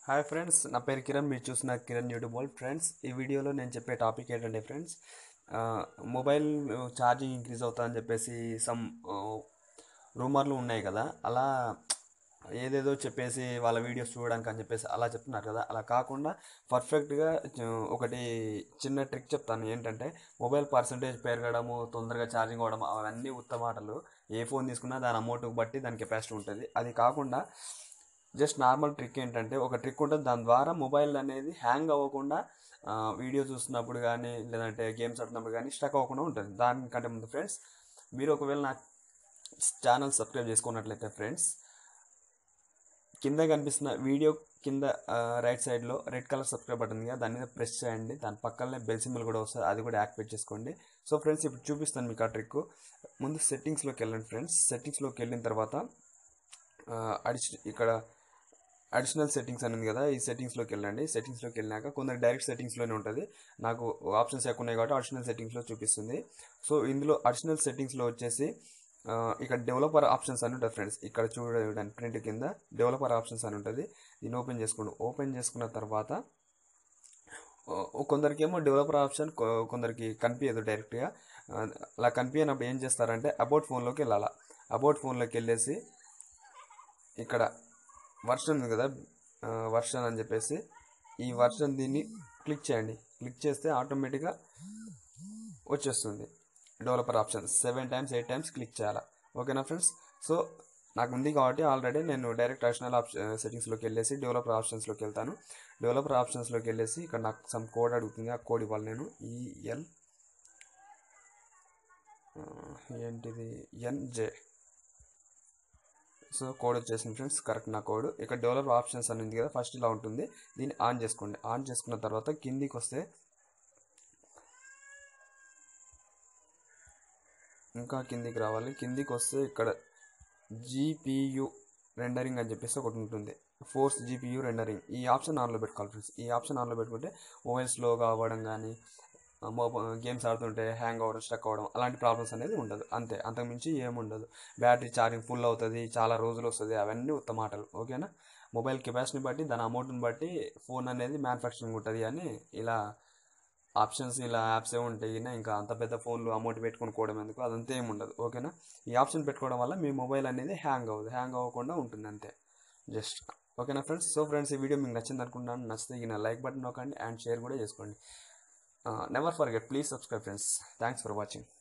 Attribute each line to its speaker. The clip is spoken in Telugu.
Speaker 1: హాయ్ ఫ్రెండ్స్ నా పేరు కిరణ్ మీరు చూసిన కిరణ్ యూట్యూబ్ వరల్డ్ ఫ్రెండ్స్ ఈ వీడియోలో నేను చెప్పే టాపిక్ ఏంటంటే ఫ్రెండ్స్ మొబైల్ ఛార్జింగ్ ఇంక్రీజ్ అవుతుందని చెప్పేసి సమ్ రూమర్లు ఉన్నాయి కదా అలా ఏదేదో చెప్పేసి వాళ్ళ వీడియోస్ చూడడానికి అని చెప్పేసి అలా చెప్తున్నారు కదా అలా కాకుండా పర్ఫెక్ట్గా ఒకటి చిన్న ట్రిక్ చెప్తాను ఏంటంటే మొబైల్ పర్సంటేజ్ పెరగడము తొందరగా ఛార్జింగ్ అవ్వడం అవన్నీ ఉత్తమాటలు ఏ ఫోన్ తీసుకున్నా దాని అమౌంట్కి బట్టి దాని కెపాసిటీ ఉంటుంది అది కాకుండా జస్ట్ నార్మల్ ట్రిక్ ఏంటంటే ఒక ట్రిక్ ఉంటుంది దాని ద్వారా మొబైల్ అనేది హ్యాంగ్ అవ్వకుండా వీడియో చూస్తున్నప్పుడు కానీ లేదంటే గేమ్స్ ఆడుతున్నప్పుడు కానీ స్టక్ అవ్వకుండా ఉంటుంది దానికంటే ముందు ఫ్రెండ్స్ మీరు ఒకవేళ నా ఛానల్ సబ్స్క్రైబ్ చేసుకున్నట్లయితే ఫ్రెండ్స్ కింద కనిపిస్తున్న వీడియో కింద రైట్ సైడ్లో రెడ్ కలర్ సబ్స్క్రైబ్ బటన్ కదా దాని మీద ప్రెస్ చేయండి దాని పక్కనే బెల్ సింబల్ కూడా వస్తుంది అది కూడా యాక్టివేట్ చేసుకోండి సో ఫ్రెండ్స్ ఇప్పుడు చూపిస్తాను మీకు ఆ ట్రిక్ ముందు సెట్టింగ్స్లోకి వెళ్ళండి ఫ్రెండ్స్ సెట్టింగ్స్లోకి వెళ్ళిన తర్వాత అడిష్ ఇక్కడ అడిషనల్ సెట్టింగ్స్ అనేది కదా ఈ సెట్టింగ్స్లోకి వెళ్ళండి సెట్టింగ్స్లోకి వెళ్ళినాక కొందరు డైరెక్ట్ సెట్టింగ్స్లోనే ఉంటుంది నాకు ఆప్షన్స్ ఎక్కువ ఉన్నాయి కాబట్టి అడిషనల్ సెట్టింగ్స్లో చూపిస్తుంది సో ఇందులో అడిషనల్ సెట్టింగ్స్లో వచ్చేసి ఇక్కడ డెవలపర్ ఆప్షన్స్ అని ఉంటుంది ఫ్రెండ్స్ ఇక్కడ చూడండి ప్రింట్ కింద డెవలపర్ ఆప్షన్స్ అని ఉంటుంది దీన్ని ఓపెన్ చేసుకోండి ఓపెన్ చేసుకున్న తర్వాత కొందరికి ఏమో డెవలపర్ ఆప్షన్ కొందరికి కనిపించదు డైరెక్ట్గా అలా కనిపించినప్పుడు ఏం చేస్తారంటే అబౌట్ ఫోన్లోకి వెళ్ళాలా అబౌట్ ఫోన్లోకి వెళ్ళేసి ఇక్కడ వర్షన్ ఉంది కదా వర్షన్ అని చెప్పేసి ఈ వర్షన్ దీన్ని క్లిక్ చేయండి క్లిక్ చేస్తే ఆటోమేటిక్గా వచ్చేస్తుంది developer option seven times eight times click చేయాలి ఓకేనా ఫ్రెండ్స్ సో నాకు ఉంది కాబట్టి ఆల్రెడీ నేను డైరెక్ట్ అడిషనల్ ఆప్షన్ సెట్టింగ్స్లోకి వెళ్ళేసి డెవలపర్ ఆప్షన్స్లోకి వెళ్తాను డెవలపర్ ఆప్షన్స్లోకి వెళ్ళేసి ఇక్కడ నాకు సమ్ కోడ్ అడుగుతుంది ఆ కోడ్ ఇవ్వాలి నేను ఈఎల్ ఏంటిది ఎన్జే సో కోడ్ వచ్చేసింది ఫ్రెండ్స్ కరెక్ట్ నా కోడ్ ఇక్కడ డెవలప్ ఆప్షన్స్ అని ఉంది కదా ఫస్ట్ ఇలా ఉంటుంది దీన్ని ఆన్ చేసుకోండి ఆన్ చేసుకున్న తర్వాత కిందికి వస్తే ఇంకా కిందికి రావాలి కిందికి వస్తే ఇక్కడ జీపీయు రెండరింగ్ అని చెప్పేసి ఒకటి ఉంటుంది ఫోర్స్ జీపీయూ రెండరింగ్ ఈ ఆప్షన్ ఆన్లో పెట్టుకోవాలి ఫ్రెండ్స్ ఈ ఆప్షన్ ఆన్లో పెట్టుకుంటే మొబైల్ స్లోగా అవ్వడం కానీ గేమ్స్ ఆడుతుంటే హ్యాంగ్ అవ్వడం స్టక్ అవ్వడం అలాంటి ప్రాబ్లమ్స్ అనేది ఉండదు అంతే అంతకుమించి ఏముండదు బ్యాటరీ ఛార్జింగ్ ఫుల్ అవుతుంది చాలా రోజులు వస్తుంది అవన్నీ ఉత్తమాటలు ఓకేనా మొబైల్ కెపాసిటీని బట్టి దాని అమౌంట్ని బట్టి ఫోన్ అనేది మ్యానుఫ్యాక్చరింగ్ ఉంటుంది అని ఇలా ఆప్షన్స్ ఇలా యాప్స్ ఏ ఉంటాయి ఇంకా అంత పెద్ద ఫోన్లు అమౌంట్ పెట్టుకొని ఎందుకు అదంతా ఏమి ఉండదు ఓకేనా ఈ ఆప్షన్ పెట్టుకోవడం వల్ల మీ మొబైల్ అనేది హ్యాంగ్ అవ్వదు హ్యాంగ్ అవ్వకుండా ఉంటుంది అంతే జస్ట్ ఓకేనా ఫ్రెండ్స్ సో ఫ్రెండ్స్ ఈ వీడియో మీకు నచ్చింది అనుకుంటున్నాను నచ్చితే ఈ లైక్ బటన్ నొక్కండి అండ్ షేర్ కూడా చేసుకోండి never forget please subscribe friends thanks for watching